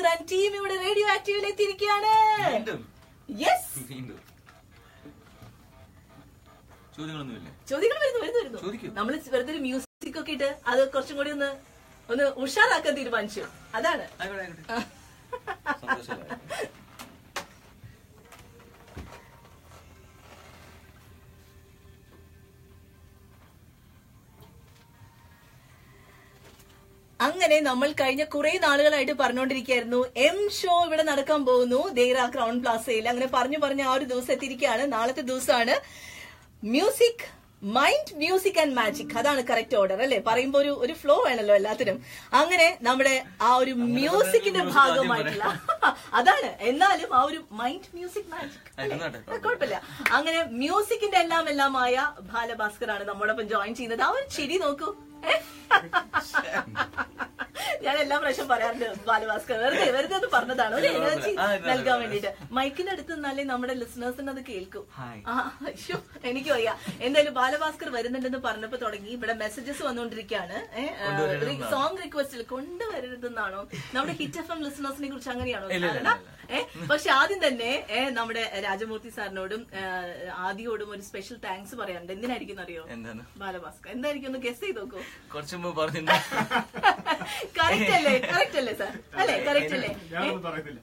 Balabhaskar and team ഇവിടെ radio ആക്റ്റീവിൽ എത്തിയിരിക്കുകയാണ് വീണ്ടും യെസ് വീണ്ടും ചോദ്യങ്ങളൊന്നുമില്ലേ ചോദ്യങ്ങൾ വരുന്നു വരുന്നു വരുന്നു ചോദിക്കൂ. നമ്മൾ വെറുതെ ഒരു മ്യൂസിക് ഒക്കെ ഇട്ട് അത് കുറച്ചും കൂടി ഒന്ന് ഒന്ന് ഉഷാറാക്കാൻ തീരുമാനിച്ചു അതാണ് ആയിക്കോട്ടെ ആയിക്കോട്ടെ സന്തോഷമായി അങ്ങനെ നമ്മൾ കഴിഞ്ഞ കുറെ നാളുകളായിട്ട് പറഞ്ഞുകൊണ്ടിരിക്കുകയായിരുന്നു എം ഷോ ഇവിടെ നടക്കാൻ പോകുന്നു ദേറ ക്രൗൺ പ്ലാസയിൽ അങ്ങനെ പറഞ്ഞു പറഞ്ഞ് ആ ഒരു ദിവസം എത്തിയിരിക്കുകയാണ് നാളത്തെ ദിവസമാണ് music mind music and magic അതാണ് കറക്റ്റ് ഓർഡർ അല്ലെ പറയുമ്പോ ഒരു ഒരു ഫ്ലോ വേണമല്ലോ എല്ലാത്തിനും അങ്ങനെ നമ്മുടെ ആ ഒരു മ്യൂസിക്കിന്റെ music ഭാഗമായിട്ടുള്ള അതാണ് എന്നാലും ആ ഒരു മൈൻഡ് മ്യൂസിക് മാജിക് ആയിക്കോട്ടെ, കുഴപ്പമില്ല അങ്ങനെ മ്യൂസിക്കിന്റെ എല്ലാം എല്ലാമായ ബാലഭാസ്കർ ആണ് നമ്മോടൊപ്പം ജോയിൻ ചെയ്യുന്നത് ആ ഒരു ചിരി നോക്കൂ ഏ? ഞാൻ എല്ലാ പ്രാവശ്യം പറയാറുണ്ട് ബാലഭാസ്കർ വെറുതെ വെറുതെ ഒന്ന് പറഞ്ഞതാണ് ഒരു എനർജി ആ, ഇല്ല, നൽകാൻ ഇല്ല. വേണ്ടിട്ട് മൈക്കിന്റെ അടുത്ത് നിന്നാലേ നമ്മുടെ ലിസണേഴ്സിന് അത് കേൾക്കും ഹായ്. ആ അയ്യോ എനിക്ക് വയ്യ എന്തായാലും ബാലഭാസ്കർ വരുന്നുണ്ടെന്ന് പറഞ്ഞപ്പോ തുടങ്ങി ഇവിടെ മെസ്സേജസ് വന്നുകൊണ്ടിരിക്കുകയാണ് കൊണ്ടുവരരുതെന്നാണോ? സോങ് റിക്വസ്റ്റിൽ കൊണ്ടുവരരുതെന്നാണോ നമ്മുടെ ഹിറ്റ് എഫ് എം ലിസണേഴ്സിനെ കുറിച്ച് അങ്ങനെയാണോ ഇല്ല, ഇല്ല, ധാരണ? ഇല്ല. ഏ പക്ഷെ ആദ്യം തന്നെ ഏ, നമ്മുടെ രാജമൂർത്തി സാറിനോടും ഏ, ആദിയോടും ഒരു സ്പെഷ്യൽ താങ്ക്സ് പറയാനുണ്ട് എന്തിനായിരിക്കും അറിയോ എന്താണ് ബാലഭാസ്കർ എന്തായിരിക്കും ഒന്ന് ഗസ് ചെയ്ത് നോക്കൂ കുറച്ചു മുമ്പ് പറഞ്ഞിട്ടുണ്ട് കറക്റ്റ് അല്ലേ കറക്റ്റ് അല്ലേ സാർ അല്ലേ കറക്റ്റ് അല്ലേ ഞാനൊന്നും പറയുന്നില്ല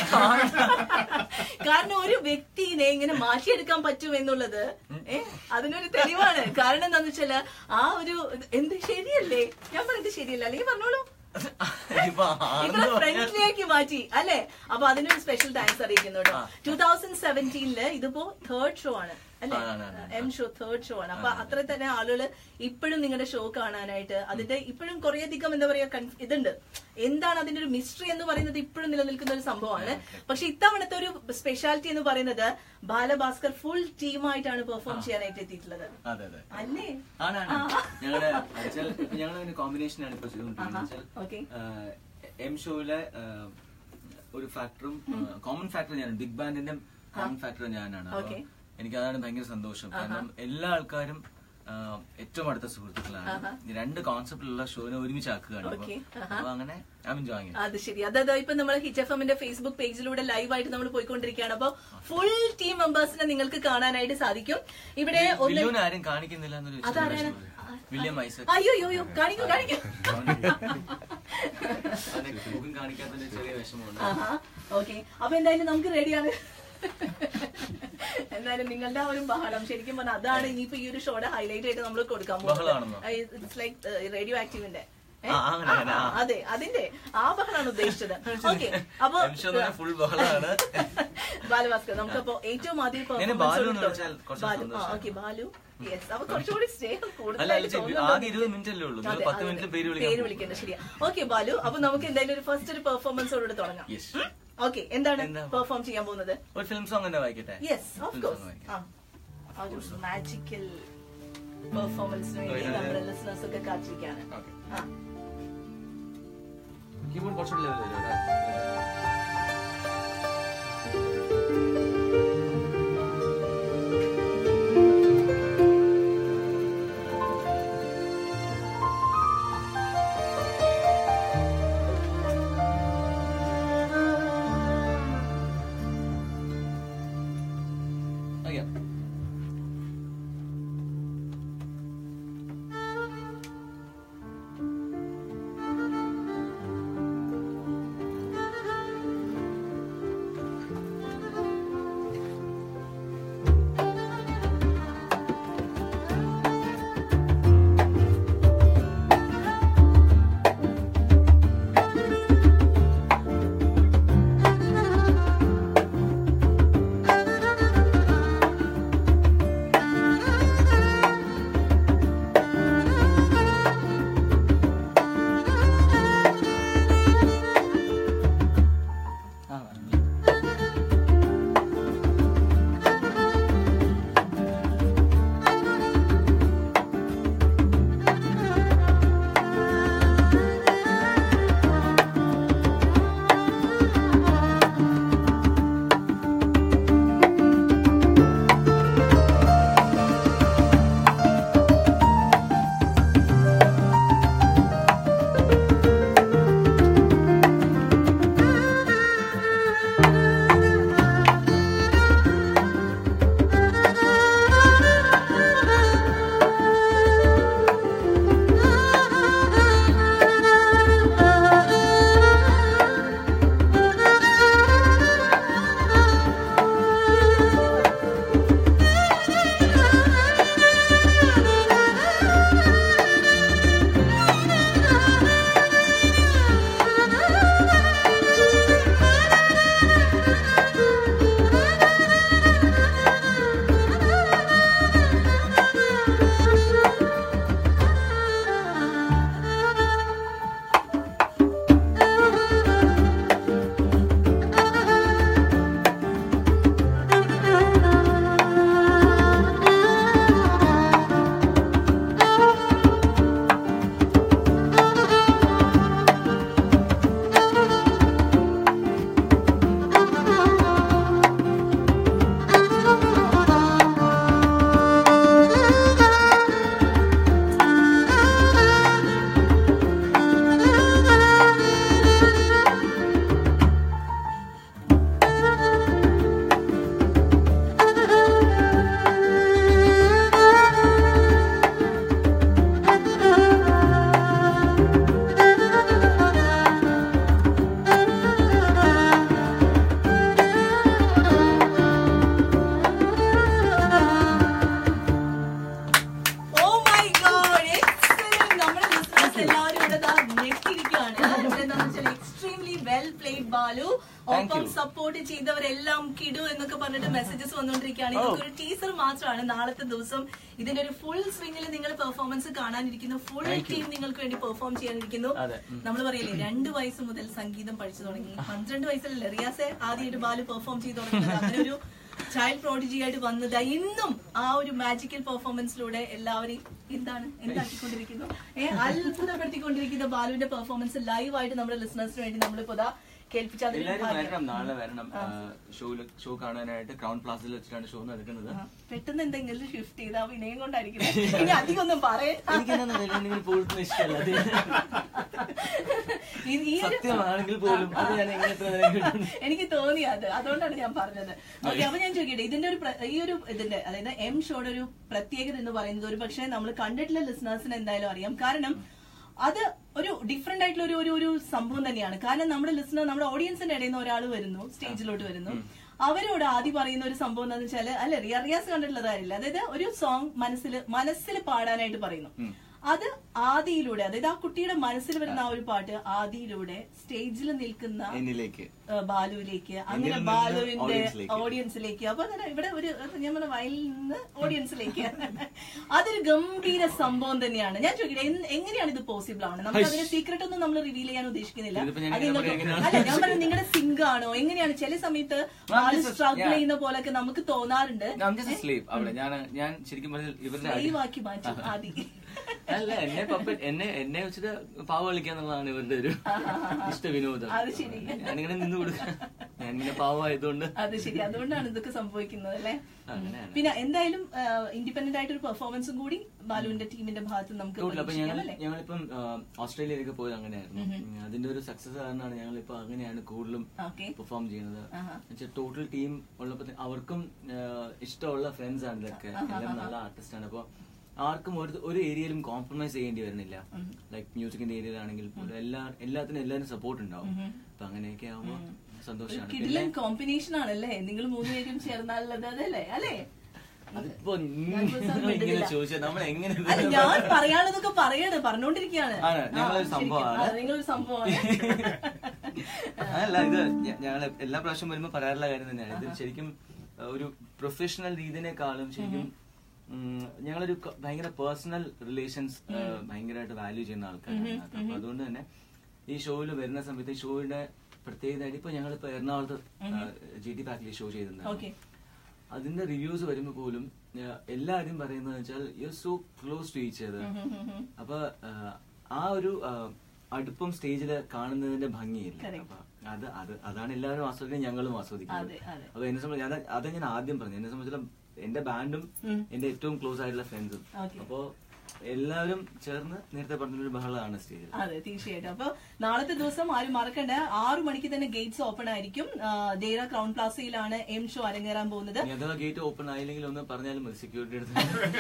കാരണം ഒരു വ്യക്തിനെ ഇങ്ങനെ മാറ്റിയെടുക്കാൻ പറ്റും എന്നുള്ളത് ഏ അതിനൊരു തെളിവാണ് കാരണം എന്താന്ന് വെച്ചാല് ആ ഒരു എന്ത് ശരിയല്ലേ ഞാൻ പറഞ്ഞത് ശരിയല്ല അല്ലെങ്കിൽ പറഞ്ഞോളൂ ഇപ്പൊ ആണെന്ന് ഇവിടെ പറഞ്ഞാൽ ഫ്രണ്ട്സിലേക്ക് മാറ്റി അല്ലേ അപ്പൊ അതിനൊരു സ്പെഷ്യൽ താങ്ക്സ് അറിയിക്കുന്നു കേട്ടോ ആ. ടൂ തൗസൻഡ് സെവൻറ്റീനില് ഇതിപ്പോ തേർഡ് ഷോ ആണ് അല്ലേ ആ, ആണ്, ആണ്, ആണ്. എം ഷോ തേർഡ് ഷോ ആണ് അപ്പൊ അത്ര തന്നെ ആളുകൾ ഇപ്പോഴും നിങ്ങളുടെ ഷോ കാണാനായിട്ട് അതിന്റെ ഇപ്പോഴും കുറേയധികം എന്താ പറയാ കൺഫ്- ഇതുണ്ട് എന്താണ് അതിന്റെ ഒരു മിസ്റ്ററി എന്ന് പറയുന്നത് ഇപ്പോഴും നിലനിൽക്കുന്ന ഒരു സംഭവമാണ് പക്ഷെ ഇത്തവണത്തെ ഒരു സ്പെഷ്യാലിറ്റി എന്ന് പറയുന്നത് ബാലഭാസ്കർ ഫുൾ ടീമായിട്ടാണ് പെർഫോം ചെയ്യാനായിട്ട് എത്തിയിട്ടുള്ളത് അതെ അതെ അല്ലേ ആണാണ് ഞങ്ങളുടെ വെച്ചാൽ ഞങ്ങൾ കോമ്പിനേഷൻ ആണ് ഇപ്പൊ ചെയ്തുകൊണ്ടിരിക്കുന്നത് ആഹാ, okay. വെച്ചാൽ എം ഷോയിലെ ഒരു ഫാക്ടറും കോമൺ ഫാക്ടർ ഞാനാണ് ബിഗ് ബാൻഡിന്റെ കോമൺ ഫാക്ടർ ഞാനാണ് അപ്പൊ Okay. എനിക്ക് അതാണ് ഭയങ്കര സന്തോഷം കാരണം എല്ലാ ആൾക്കാരും ആ, ഏറ്റവും അടുത്ത സുഹൃത്തുക്കളാണ് ഈ രണ്ട് കോൺസെപ്റ്റിലുള്ള ഷോനെ ഒരുമിച്ചാക്കുകയാണ് അപ്പൊ Okay. അപ്പൊ അങ്ങനെ ഐ എൻജോയിങ് അത് ശരി അതായത് ഇപ്പൊ നമ്മൾ ഹിറ്റ് എഫ് എമ്മിന്റെ ഫേസ്ബുക്ക് പേജിലൂടെ ലൈവായിട്ട് നമ്മൾ പോയിക്കൊണ്ടിരിക്കുകയാണ് അപ്പൊ ഫുൾ ടീം മെമ്പേഴ്സിനെ നിങ്ങൾക്ക് കാണാനായിട്ട് സാധിക്കും ഇവിടെ ഒന്ന് വില്ലുവിനെ ആരും കാണിക്കുന്നില്ല എന്നൊരു ചെറിയ അതാരാണ്? വിഷമമുണ്ട്. വില്യം ഐസക് അയ്യോ അയ്യോ അയ്യോ കാണിക്കൂ കാണിക്കൂ അവനെ മുഖം കാണിക്കാത്തതിന്റെ ചെറിയ വിഷമമുണ്ട് ഓക്കെ അപ്പൊ എന്തായാലും നമുക്ക് റെഡിയാണ് എന്തായാലും നിങ്ങളുടെ ആ ഒരു ബഹളം ശരിക്കും പറഞ്ഞാൽ അതാണ് ഇനിയിപ്പോ ഈ ഒരു ഷോയുടെ ഹൈലൈറ്റ് ആയിട്ട് നമ്മൾ കൊടുക്കാൻ ബഹളമാണെന്നോ? ഇറ്റ്സ് ലൈക്ക് റേഡിയോ ആക്റ്റീവിന്റെ ഏ? ആ, അങ്ങനെ, അങ്ങനെ, ആ. അതെ അതിന്റെ ആ ബഹളാണ് ഉദ്ദേശിച്ചത് ഓക്കെ അപ്പൊ എം ഷോ തന്നെ ഫുൾ ബഹളമാണ് ബാലഭാസ്കർ നമുക്കപ്പോ ഏറ്റവും ആദ്യം ഞാൻ performance ബാലു എന്ന് കൊടുത്തോ. വിളിച്ചാൽ കുറച്ച് ബാലു ആ സന്തോഷം. ഓക്കെ ബാലു യെസ് അപ്പൊ കുറച്ചുകൂടി സ്നേഹം അല്ല കൂടുതലായിട്ട് അല്ല ചേച്ചി, തോന്നുന്നുണ്ടോ? ആകെ ഇരുപത് മിനിറ്റ് അല്ലേ ഉള്ളൂ നിങ്ങൾ അതെ, പത്ത് അതെ. മിനിറ്റിൽ പേര് പേര് വിളിക്കാം വിളിക്കേണ്ട ശരിയാ ഓക്കെ ബാലു അപ്പൊ നമുക്ക് എന്തായാലും ഒരു ഫസ്റ്റ് ഒരു പെർഫോമൻസോട് തുടങ്ങാം Yes. ഓക്കെ എന്താണ് എന്താ? പെർഫോം ചെയ്യാൻ പോകുന്നത് ഒരു ഫിലിം സോങ് തന്നെ വായിക്കട്ടെ yes of Film course song വായിക്കാം. ആ ഒരു മാജിക്കൽ പെർഫോമൻസിന് വേണ്ടി ഓ, ഇത് നമ്മുടെ ലിസണേഴ്സ് ഒക്കെ കാത്തിരിക്കാണ് Okay. ആ കീബോർഡ് കുറച്ചുകൂടി level വരും, അതാ. Okay. ആ ഗ്രേറ്റ് ബാലു ഒപ്പം സപ്പോർട്ട് ചെയ്തവരെല്ലാം കിടു എന്നൊക്കെ പറഞ്ഞിട്ട് മെസ്സേജസ് വന്നുകൊണ്ടിരിക്കുകയാണ് ഇതൊക്കെ ഒരു ടീസർ മാത്രമാണ് നാളത്തെ ദിവസം ഇതിന്റെ ഒരു ഫുൾ സ്വിംഗിൽ നിങ്ങൾ പെർഫോമൻസ് കാണാനിരിക്കുന്നു ഫുൾ ടീം നിങ്ങൾക്ക് വേണ്ടി പെർഫോം ചെയ്യാനിരിക്കുന്നു അതെ. നമ്മൾ പറയില്ലേ രണ്ട് വയസ്സ് മുതൽ സംഗീതം പഠിച്ചു തുടങ്ങി പന്ത്രണ്ട് വയസ്സിലല്ലേ റിയാസെ ആദ്യമായിട്ട് ബാലു പെർഫോം ചെയ്ത് തുടങ്ങിയത് അങ്ങനെ ഒരു ചൈൽഡ് പ്രോഡിജി ആയിട്ട് വന്നത് ഇന്നും ആ ഒരു മാജിക്കൽ പെർഫോമൻസിലൂടെ എല്ലാവരെയും എന്താണ് എന്താക്കിക്കൊണ്ടിരിക്കുന്നു ഏഹ് അത്ഭുതപ്പെടുത്തിക്കൊണ്ടിരിക്കുന്ന ബാലുവിന്റെ പെർഫോമൻസ് ലൈവായിട്ട് നമ്മുടെ ലിസണേഴ്സിന് വേണ്ടി നമ്മളിപ്പോ ദാ കേൾപ്പിച്ചു അതിന് എല്ലാരും ഭാഗ്യം. വരണം നാളെ വരണം ഷോയില് ഷോ കാണാനായിട്ട് ക്രൗൺ പ്ലാസിൽ വെച്ചിട്ടാണ് ഷോ നടക്കുന്നത് ആ, പെട്ടെന്ന് എന്തെങ്കിലും ഷിഫ്റ്റ് ചെയ്ത് ആ വിനയം കൊണ്ടായിരിക്കും ഇനി അധികം ഒന്നും പറയണ്ട എനിക്കെന്താ പോയിട്ട് ഇഷ്ടമല്ല അത് ഈ- ഈ ഒരു സത്യമാണെങ്കിൽ പോലും അത് ഞാൻ എങ്ങനത്തെ നേരം കിട്ടുന്നു? എനിക്ക് തോന്നി അത് അതുകൊണ്ടാണ് ഞാൻ പറഞ്ഞത് ഓക്കെ അപ്പൊ ഞാൻ ചോദിക്കട്ടെ ഇതിന്റെ ഒരു പ്ര- ഈ ഒരു ഇതിന്റെ അതായത് എം ഷോയുടെ ഒരു പ്രത്യേകത എന്ന് പറയുന്നത് ഒരു പക്ഷേ നമ്മൾ കണ്ടിട്ടുള്ള ലിസണേഴ്സിന് എന്തായാലും അറിയാം കാരണം അത് ഒരു ഡിഫറെന്റ് ആയിട്ടുള്ള ഒരു ഒരു ഒരു സംഭവം തന്നെയാണ് കാരണം നമ്മുടെ ലിസണർ നമ്മുടെ ഓഡിയൻസിന്റെ ഇടയിൽ നിന്ന് ഒരാൾ വരുന്നു സ്റ്റേജിലോട്ട് വരുന്നു അവരോട് ആദ്യം പറയുന്ന ഒരു സംഭവം എന്താണെന്ന് വെച്ചാല് അല്ല റിയ റിയാസ് കണ്ടിട്ടുള്ള കാര്യമില്ല അതായത് ഒരു സോങ് മനസ്സിൽ മനസ്സിൽ പാടാനായിട്ട് പറയുന്നു അത് ആദിയിലൂടെ അതായത് ആ കുട്ടിയുടെ മനസ്സിൽ വരുന്ന ആ ഒരു പാട്ട് ആദിയിലൂടെ സ്റ്റേജിൽ നിൽക്കുന്ന എന്നിലേക്ക് ആ, ബാലുവിലേക്ക് അങ്ങനെ എന്നിൽ നിന്ന് ബാലുവിന്റെ audience-ലേക്ക്. ഓഡിയൻസിലേക്ക് അപ്പൊ അങ്ങനെ ഇവിടെ ഒരു ഞാൻ പറഞ്ഞ വയലിൽ നിന്ന് ഓഡിയൻസിലേക്ക് അതൊരു ഗംഭീര സംഭവം തന്നെയാണ് ഞാൻ ചോദിക്കട്ടെ എന്ത്- എങ്ങനെയാണ് ഇത് പോസിബിൾ ആണ് നമുക്ക് അതിന്റെ സീക്രട്ട് ഒന്നും നമ്മൾ റിവീൽ ചെയ്യാൻ ഉദ്ദേശിക്കുന്നില്ല ഇതിപ്പോ ഞാൻ അത് എങ്ങനെ നിങ്ങൾക്ക് പറയാം, എങ്ങനെയാണ്? അല്ല ഞാൻ പറഞ്ഞ നിങ്ങളുടെ സിങ്ക് ആണോ എങ്ങനെയാണ് ചില സമയത്ത് ബാലു just- സ്ട്രഗിൾ yeah. ചെയ്യുന്ന പോലൊക്കെ നമുക്ക് തോന്നാറുണ്ട് I'm just a slave അവിടെ ഞാൻ ഞാൻ ശരിക്കും പറഞ്ഞാൽ ഇവരുടെ അടി- ലൈവാക്കി മാറ്റി ആദി അല്ല എന്നെ പപ്പ എന്നെ എന്നെ വെച്ചിട്ട് പാവ കളിക്കാന്നുള്ളതാണ് ഇവരുടെ ഒരു ഇഷ്ട വിനോദം അത് ശരി. ഞാനിങ്ങനെ നിന്ന് കൊടുക്കാം ഞാനിങ്ങനെ പാവമായതുകൊണ്ട് അത് ശരി അതുകൊണ്ടാണ് ഇതൊക്കെ സംഭവിക്കുന്നത് അല്ലേ അങ്ങനെയാണ്. പിന്നെ എന്തായാലും ഇൻഡിപെൻഡന്റ് ആയിട്ട് ഒരു പെർഫോമൻസും കൂടി ബാലുവിന്റെ ടീമിന്റെ ഭാഗത്ത് നമുക്ക് ടോട്ടൽ അപ്പൊ പ്രതീക്ഷിക്കാം ഞങ്ങൾ അല്ലേ ഞങ്ങളിപ്പം ആ, ഓസ്ട്രേലിയയിലേക്ക് പോയത് അങ്ങനെയായിരുന്നു ഉം, അതിന്റെ ഒരു സക്സസ് കാരണമാണ് ഞങ്ങൾ ഇപ്പൊ അങ്ങനെയാണ് കൂടുതലും ഓക്കെ പെർഫോം ചെയ്യുന്നത് ആഹാ. ടോട്ടൽ ടീം ഉള്ളപ്പോ ത- അവർക്കും ആ, ഇഷ്ടമുള്ള ഫ്രണ്ട്സ് ആണ് ഇതൊക്കെ എല്ലാം നല്ല ആർട്ടിസ്റ്റ് ആണ് അപ്പൊ ആർക്കും ഒരു ഒരു ഏരിയയിലും കോംപ്രമൈസ് ചെയ്യേണ്ടി വരുന്നില്ല ലൈക് മ്യൂസിക്കിന്റെ ഏരിയയിലാണെങ്കിൽ പോലും എല്ലാ എല്ലാത്തിനും എല്ലാവരും സപ്പോർട്ട് ഉണ്ടാവും അപ്പൊ അങ്ങനെയൊക്കെ ആവുമ്പോ സന്തോഷമാണ് പിന്നെ കിടിലൻ കോമ്പിനേഷൻ ആണല്ലേ നിങ്ങൾ മൂന്നുപേരും ചേർന്നാലുള്ളത് അതല്ലേ അല്ലേ അതിപ്പോ ഞാൻ ഇപ്പൊ സാർ ഇങ്ങനെ മിണ്ടുന്നില്ല. ചോദിച്ചാൽ നമ്മൾ എങ്ങനെ ഇത് അല്ല ഞാൻ പറയാനുള്ളതൊക്കെ പറയാണ് പറഞ്ഞോണ്ടിരിക്കുകയാണ് ആണ്, ഞങ്ങളൊരു ആ, ശരിക്കും. സംഭവമാണ്. ആ, നിങ്ങളൊരു സംഭവമാണ് അല്ല ഇത് ഞങ്ങൾ എല്ലാ പ്രാവശ്യം വരുമ്പോ പറയാറുള്ള കാര്യം തന്നെയാണ് ഇത് ശരിക്കും അഹ് ഒരു പ്രൊഫഷണൽ രീതിനേക്കാളും ശരിക്കും ഉം, ഞങ്ങളൊരു ക- ഭയങ്കര പേഴ്സണൽ റിലേഷൻസ് ഭയങ്കരമായിട്ട് വാല്യൂ ചെയ്യുന്ന ആൾക്കാരാണ് അപ്പൊ അതുകൊണ്ട് തന്നെ ഈ ഷോയിൽ വരുന്ന സമയത്ത് ഈ ഷോയുടെ പ്രത്യേകത ഇപ്പൊ ഞങ്ങളിപ്പോ എറണാകുളത്ത് ജി ടി പാക്കിൽ ഷോ ചെയ്തിട്ടുണ്ട് ഓക്കെ അതിന്റെ റിവ്യൂസ് വരുമ്പോ പോലും ആ, എല്ലാവരും പറയുന്നത് വെച്ചാൽ you so close to each other അപ്പൊ ആ, ആ ഒരു ആ, അടുപ്പം സ്റ്റേജിൽ കാണുന്നതിന്റെ ഭംഗിയില്ല Correct. അപ്പൊ അത് അത് അതാണ് എല്ലാവരും ആസ്വദിക്കുന്നത് ഞങ്ങളും ആസ്വദിക്കുന്നത് അതെ, അതെ. അപ്പൊ എന്നെ സംബന്ധിച്ച് അത് അത് ഞാൻ ആദ്യം പറഞ്ഞു എന്നെ സംബന്ധിച്ചിടത്തോളം എന്റെ ബാൻഡും എന്റെ ഏറ്റവും ക്ലോസ് ആയിട്ടുള്ള ഫ്രണ്ട്സും Okay. അപ്പോ എല്ലാവരും ചേർന്ന് നേരത്തെ പറഞ്ഞൊരു ബഹളമാണ് സ്റ്റേജിൽ അതെ തീർച്ചയായിട്ടും അപ്പൊ നാളത്തെ ദിവസം ആരും മറക്കണ്ട ആറു മണിക്ക് തന്നെ ഗേറ്റ്സ് ഓപ്പൺ ആയിരിക്കും ആ, ദേര ക്രൗൺ പ്ലാസയിലാണ് എം ഷോ അരങ്ങേറാൻ പോകുന്നത് ഇനി അഥവാ ഗേറ്റ് ഓപ്പൺ ആയില്ലെങ്കിൽ ഒന്ന് പറഞ്ഞാലും മതി സെക്യൂരിറ്റി എടുത്ത്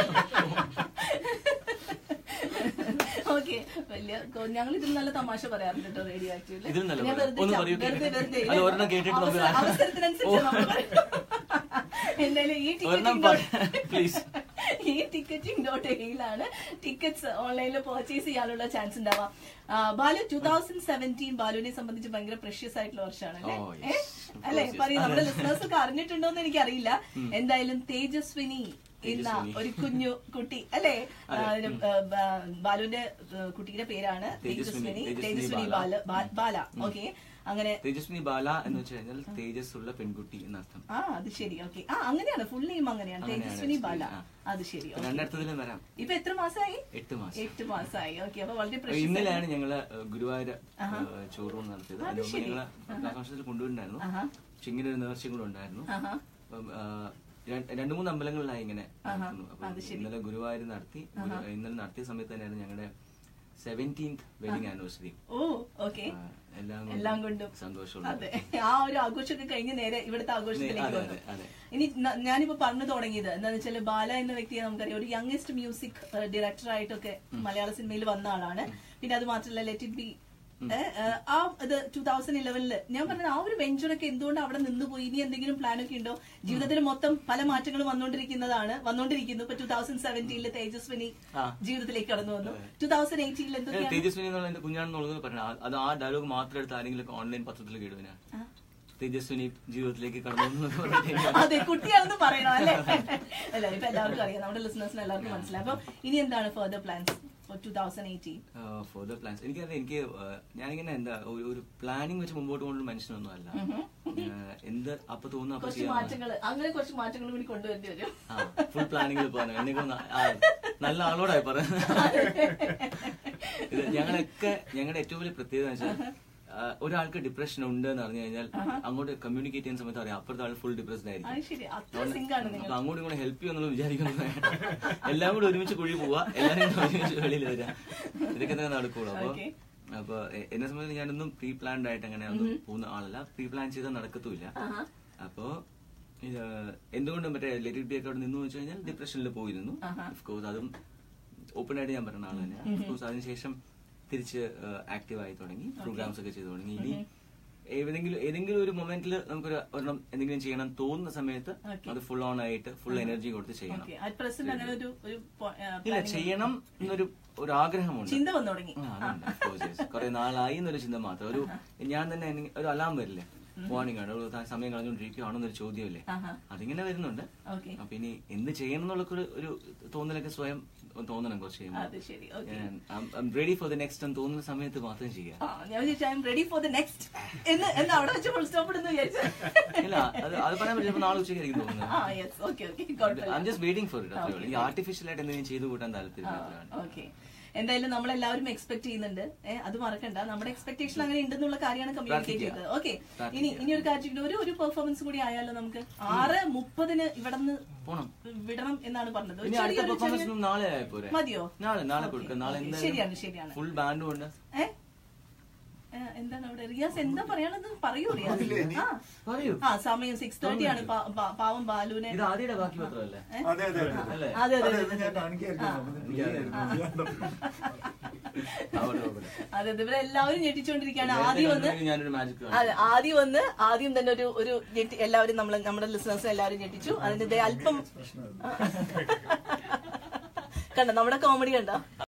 ഓക്കെ വലിയ ഞങ്ങൾ ഇതിൽ നല്ല തമാശ പറയാറുണ്ട് കേട്ടോ റേഡിയോ ആക്ച്വലി ഇതിലും നല്ല ഞാൻ പറയാം. വെറുതെ ഒന്ന് ച- പറയൂ, വെറുതെ വെറുതെ അത് ഒരെണ്ണം കേട്ടിട്ട് നമുക്ക് അവസര- അവസരത്തിനനുസരിച്ച് നമ്മൾ പറയും. എന്തായാലും ഈ ഒരെണ്ണം ടിക്കറ്റിംഗ് പ്ലീസ് ഈ ടിക്കറ്റിംഗ് ഡോട്ട് എയിലാണ് ടിക്കറ്റ്സ് ഓൺലൈനിൽ പർച്ചേസ് ചെയ്യാനുള്ള ചാൻസ് ഉണ്ടാവാം ആ, ബാലു ടൂ തൗസൻഡ് സെവൻറ്റീൻ ബാലുവിനെ സംബന്ധിച്ച് ഭയങ്കര പ്രഷ്യസ് ആയിട്ടുള്ള വർഷമാണ് അല്ലേ Oh, yes. ഏ? Of അല്ലേ course, yes. പറയും നമ്മുടെ ലിസണേഴ്സ് ഒക്കെ അറിഞ്ഞിട്ടുണ്ടോ എന്ന് എനിക്കറിയില്ല എന്തായാലും തേജസ്വിനി എന്ന തേജസ്വിനി. ഒരു കുഞ്ഞു കുട്ടി അല്ലേ ആ, അതിന്, ആ, ബാ- ബാലുവിന്റെ ആ, കുട്ടിയുടെ പേരാണ് തേജസ്വിനി. തേജസ്വിനി തേജസ്വിനി തേജസ്വിനി ബാല. ബാല ബാ- ബാല ഓക്കെ അങ്ങനെ തേജസ്വിനി ബാല എന്ന് വെച്ച് കഴിഞ്ഞാൽ തേജസ് ഉള്ള പെൺകുട്ടി എന്നർത്ഥം ആ അത് ശരി ഓക്കെ ആ അങ്ങനെയാണ് ഫുൾ നെയിം അങ്ങനെയാണ് അങ്ങനെയാണ് തേജസ്വിനി ബാല ആ. അത് ശരി okay. രണ്ടർത്ഥത്തിലും വരാം ഇപ്പൊ എത്ര മാസമായി എട്ട് മാസം എട്ട് മാസമായി ഓക്കെ അപ്പൊ വളരെ അപ്പൊ precious ഇന്നലെയാണ് ഞങ്ങള് ഏഹ്, ഗുരുവായൂർ ചോറൂൺ നടത്തിയത് അതിന് മുമ്പ് ഞങ്ങള് പ്രകാശനത്തിൽ കൊണ്ടുവരുന്നുണ്ടായിരുന്നു ആഹാ. പക്ഷെ ഇങ്ങനെ ഒരു നേർച്ചയും കൂടെ ഉണ്ടായിരുന്നു ആഹാ. അപ്പം ആ, ര- രണ്ടു മൂന്ന് അമ്പലങ്ങളിലായി ഇങ്ങനെ നടത്തുന്നു അപ്പൊ അത് ശരി. ഇന്നലെ ഗുരുവായൂർ നടത്തി ഗുരു- ഇന്നലെ നടത്തിയ സമയത്ത് തന്നെയാണ് ഞങ്ങളുടെ സെവൻറ്റീൻത് വെഡിങ് ആനിവേഴ്സറി ഓ ഓക്കെ എല്ലാം എല്ലാം കൊണ്ടും സന്തോഷമുള്ള അതെ ആ ഒരു ആഘോഷമൊക്കെ കഴിഞ്ഞ് നേരെ ഇവിടുത്തെ ആഘോഷത്തിലേക്ക് അതെ, വന്നു അതെ, അതെ. ഇനി ന- ഞാനിപ്പോ പറഞ്ഞു തുടങ്ങിയത് എന്താന്ന് വെച്ചാൽ ബാല എന്ന വ്യക്തിയെ നമുക്കറിയാം ഒരു യങ്ങസ്റ്റ് മ്യൂസിക് ഡയറക്ടർ ആയിട്ടൊക്കെ മലയാള സിനിമയിൽ വന്ന ആളാണ് പിന്നെ അത് മാത്രമല്ല ലെറ്റ് ഇറ്റ് ബി ആ ഇത് ടൂ തൗസൻഡ് ഇലവനില് ഞാൻ പറഞ്ഞത് ആ ഒരു വെഞ്ചറൊക്കെ എന്തുകൊണ്ട് അവിടെ നിന്ന് പോയി ഇനി എന്തെങ്കിലും പ്ലാൻ ഒക്കെ ഉണ്ടോ ജീവിതത്തിൽ മൊത്തം പല മാറ്റങ്ങളും വന്നുകൊണ്ടിരിക്കുന്നതാണ് വന്നുകൊണ്ടിരിക്കുന്നു ഇപ്പൊ ടൂ തൗസൻഡ് സെവൻറ്റീനില് തേജസ്വിനി ആ. ജീവിതത്തിലേക്ക് കടന്നു വന്നു ടൂ തൗസൻഡ് എയ്റ്റീനിൽ എന്തൊക്കെയാണ് തേജസ്വിനി എന്നുള്ള എന്റെ കുഞ്ഞാണെന്നുള്ളത് പറഞ്ഞ അത് ആ ഡയലോഗ് മാത്രം എടുത്ത് ആരെങ്കിലും ഓൺലൈൻ പത്രത്തിൽ കേടുവിനാണ് തേജസ്വിനി ജീവിതത്തിലേക്ക് കടന്നു വന്നു എന്ന് പറഞ്ഞിട്ട് അതെ കുട്ടിയാണെന്ന് പറയണം അല്ലേ അല്ല ഇപ്പൊ എല്ലാവർക്കും അറിയാം നമ്മുടെ ലിസണേഴ്സിന് എല്ലാവർക്കും മനസ്സിലായി അപ്പൊ ഇനി എന്താണ് further plans for two thousand eighteen for plans എനിക്കറിയാം എനിക്ക് ആ, ഞാനിങ്ങനെ എന്താ ഒരു ഒരു പ്ലാനിങ് വെച്ച് മുമ്പോട്ട് കൊണ്ടൊരു മനുഷ്യനൊന്നും അല്ല ആ, എന്ത് അപ്പൊ തോന്നുന്നു അപ്പൊ കുറച്ച് ചെയ്യാൻ മാറ്റങ്ങൾ അങ്ങനെ കുറച്ച് മാറ്റങ്ങൾ കൂടി കൊണ്ടുവരേണ്ടി വരും ആ ഫുൾ പ്ലാനിങ്ങിൽ പോകാൻ എന്നെ കൊണ്ട് ആ, നല്ല ആളോടായി പറയുന്നത് ഇത് ഞങ്ങളൊക്കെ ഞങ്ങളുടെ ഏറ്റവും വലിയ പ്രത്യേകത എന്ന് വെച്ചാൽ ആ, ഒരാൾക്ക് ഡിപ്രഷൻ ഉണ്ട് എന്ന് പറഞ്ഞു കഴിഞ്ഞാൽ അങ്ങോട്ട് കമ്മ്യൂണിക്കേറ്റ് ചെയ്യുന്ന സമയത്ത് അറിയാം അപ്പുറത്തെ ആൾ ഫുൾ ഡിപ്രസ്ഡ് ആയിരിക്കും അത് ശരി അത്ര സിങ്കാണ് നിങ്ങൾ അപ്പൊ അങ്ങോട്ടും ഇങ്ങോട്ടും ഹെൽപ്പ് ചെയ്യുമെന്നുള്ള വിചാരിക്കുന്നത് എല്ലാം കൂടെ ഒരുമിച്ച് കുഴി പോവാ എല്ലാവരും കൂടെ ഒരുമിച്ച് വെളിയിൽ വരാം ഇതൊക്കെ തന്നെ നടക്കുള്ളൂ അപ്പൊ Okay. അപ്പൊ എ- എന്നെ സംബന്ധിച്ച് ഞാനൊന്നും പ്രീ പ്ലാൻഡ് ആയിട്ട് അങ്ങനെ ഒന്നും പോകുന്ന ആളല്ല പ്രീ പ്ലാൻ ചെയ്താൽ നടക്കത്തുമില്ല ആഹാ. അപ്പോ ഇത് എന്തുകൊണ്ട് മറ്റേ ലെറ്റിൽ ബി ഒക്കെ അവിടെ നിന്ന് വെച്ച് കഴിഞ്ഞാൽ ഡിപ്രഷനിൽ പോയിരുന്നു കോഴ്സ് അതും ഓപ്പൺ ആയിട്ട് ഞാൻ പറഞ്ഞ ആൾ തന്നെ കോഴ്സ് അതിനുശേഷം തിരിച്ച് ആക്റ്റീവ് ആയി തുടങ്ങി പ്രോഗ്രാംസ് ഒക്കെ ചെയ്തു തുടങ്ങി ഇനി ഏതെങ്കിലും ഏതെങ്കിലും ഒരു മൊമെന്റിൽ നമുക്കൊരു ഒരെണ്ണം എന്തെങ്കിലും ചെയ്യണം തോന്നുന്ന സമയത്ത് Okay. അത് ഫുൾ ഓൺ ആയിട്ട് ഫുൾ എനർജി കൊടുത്ത് ചെയ്യണം ഓക്കെ അറ്റ് പ്രസന്റ് അങ്ങനെ ഒരു ഒരു പോ- ആ, ഇല്ല planning ചെയ്യണം എന്നൊരു ഒരു ആഗ്രഹമുണ്ട് ചിന്ത വന്നു തുടങ്ങി ആ, അതുണ്ട്, of course, yes. കുറെ നാളായി എന്നൊരു ചിന്ത മാത്രം ഒരു ഞാൻ തന്നെ എനിക്ക് ഒരു അലാം വരില്ലേ മോർണിംഗ് ആണ് ഒരു താൻ സമയം കളഞ്ഞുകൊണ്ടിരിക്കുകയാണെന്നൊരു ചോദ്യമല്ലേ ആഹാ. അതിങ്ങനെ വരുന്നുണ്ട് ഓക്കെ അപ്പൊ ഇനി എന്ത് ചെയ്യണം എന്നുള്ള ഒരു ഒരു തോന്നലൊക്കെ സ്വയം തോന്നണം കുറച്ച് ചെയ്യുമ്പോൾ അത് ശരി okay ready for the next എന്ന് തോന്നുന്ന സമയത്ത് മാത്രം ചെയ്യാം ആ ഞാൻ വിചാരിച്ചു I'm ready for the next എന്ന് എന്ന് അവിടെ വെച്ച് ഫുൾ സ്റ്റോപ്പ് ഇടുന്നു വിചാരിച്ചു ഇല്ല അത് അത് പറയാൻ പറ്റില്ല ഇപ്പൊ നാളെ ഉച്ചയ്ക്കായിരിക്കും തോന്നുന്നത് ആ യെസ് ഓക്കെ ഓക്കെ കുഴപ്പമില്ല I just waiting for it അത്രേ ഉള്ളൂ ഈ ആർട്ടിഫിഷ്യൽ ആയിട്ട് എന്തെങ്കിലും ചെയ്തു കൂട്ടാൻ താല്പര്യം ഓക്കെ എന്തായാലും നമ്മളെല്ലാവരും എക്സ്പെക്ട് ചെയ്യുന്നുണ്ട് ഏഹ് അത് മറക്കണ്ട നമ്മുടെ എക്സ്പെക്ടേഷൻ അങ്ങനെ ഉണ്ടെന്നുള്ള കാര്യമാണ് കമ്മ്യൂണിക്കേറ്റ് പ്രാർത്ഥിക്കുക. ചെയ്തത് ഓക്കെ പ്രാർത്ഥിക്കുക. ഇനി ഇനി ഒരു കാര്യം ഒരു ഒരു പെർഫോമൻസ് കൂടി ആയാലോ നമുക്ക് ആറ് മുപ്പതിന് ഇവിടെ നിന്ന് പോണം വിടണം എന്നാണ് പറഞ്ഞത് ഒരു ഇനി അടുത്ത ചെറിയൊരു പെർഫോമൻസ് ചെറിയ- നാളെ ആയപ്പോരെ മതിയോ നാളെ നാളെ Okay, കൊടുക്കാം നാളെ okay. ശരിയാണ് ശരിയാണ് ഫുൾ ബാൻഡും ഉണ്ട് ഏ ഏ, എന്താണ് അവിടെ റിയാസ് എന്താ പറയാണെന്ന് പറയൂ റിയാസ് ആ പറയൂ ആ സമയം സിക്സ് തേർട്ടി ആണ് പാ- പാ- പാവം ബാലുവിനെ ഇത് ആദ്യയുടെ ബാക്കി പത്രമല്ലേ അതെ അതെ അതെ അല്ലേ അതെ അതെ അതെ, അതെ ഇത് ഞാൻ കാണിക്കായിരുന്നു അവിടെ അവിടെ. അതെ അതെ ഇവരെല്ലാവരും ഞെട്ടിച്ചുകൊണ്ടിരിക്കുകയാണ് നേരത്തെ ആദ്യം വന്ന് കണ്ടിട്ടുണ്ടെങ്കിൽ ഞാനൊരു മാജിക് അതെ ആദ്യം വന്ന് ആദ്യം തന്നെ ഒരു ഒരു ഞെട്ടി എല്ലാവരും നമ്മൾ നമ്മുടെ ലിസണേഴ്സ് എല്ലാവരും ഞെട്ടിച്ചു അതിന്റെ ദേ അല്പം കണ്ടോ നമ്മുടെ കോമഡി കണ്ടോ